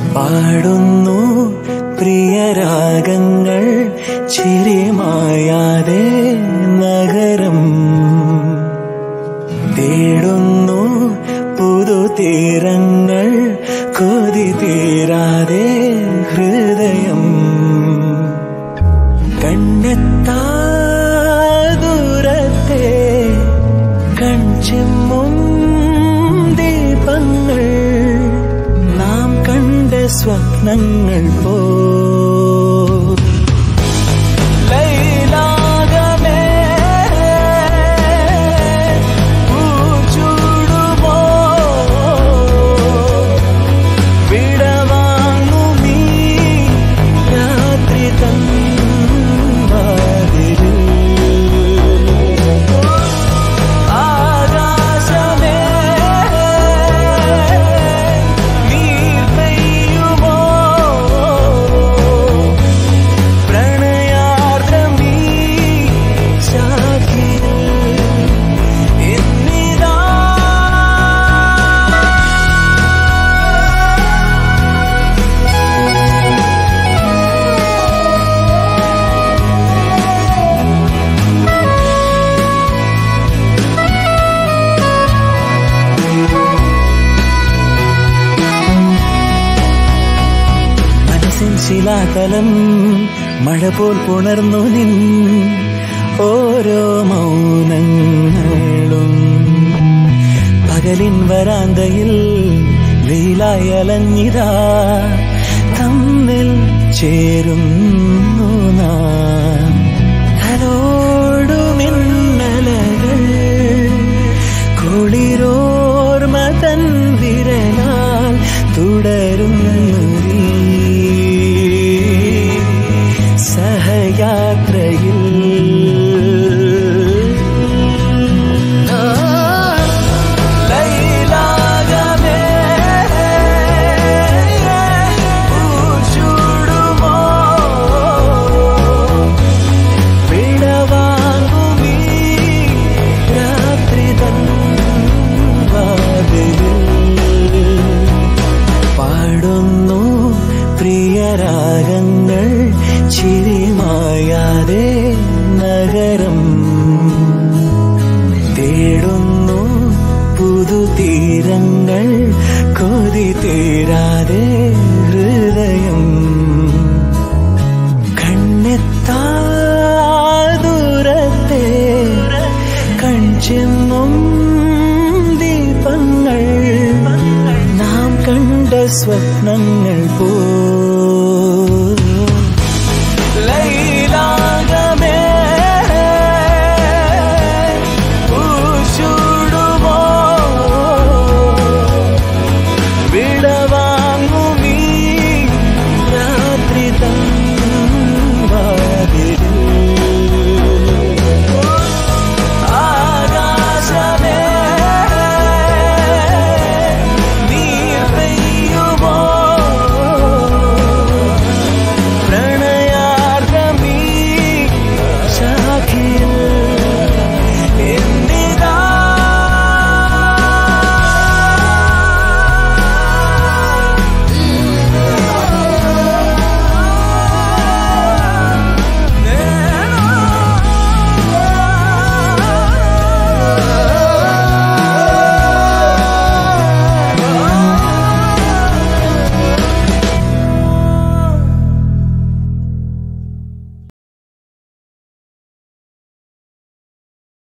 പാടുന്നു പ്രിയരാഗങ്ങൾ ചിരിമായാതെ നഗരം തേടുന്നു പുതുതീരങ്ങൾ കൊതി തീരാതെ ഹൃദയം കണ്ണെത്താ ദൂരത്തെ കൺചെമ്മും ദീപങ്ങൾ നാം കണ്ട സ്വപ്നങ്ങൾ പോ ലൈലാകമേ, പൂച്ചൂടുമോ, വിടവാങ്ങുമീ രാത്രി തൻ വാതിലിൽ. ആകാശമേ നീർ പെയ്യുമോ പ്രണയാർദ്രമീ ശാഖിൽ എന്നിതാ മനസ്സിൻ ശിലാതലം മഴ പോൽ പുണർന്നു നിൻ ഓരോ മൗനങ്ങളും പകലിൻ വരാന്തയിൽ വെയിലായി അലഞ്ഞിതാ തമ്മിൽ ചേരുന്നു നാം ഹലോടുമിന്നലകൾ കുളിരോർമ തൻ വിരലാൽ തുടരുന്നു നീ സഹയാത്രയിൽ ലൈലാകമേ, പൂച്ചൂടുമോ, വിടവാങ്ങുമീ രാത്രി തൻ വാതിലിൽ പാടുന്നു പ്രിയരാഗങ്ങൾ ചിരിമായാതെ നഗരം തേടുന്നു പുതുതീരങ്ങൾ കൊതി തീരാതെ ഹൃദയം കണ്ണെത്താ ദൂരത്തെ കൺചെമ്മും ദീപങ്ങൾ നാം കണ്ട സ്വപ്നങ്ങൾ പോ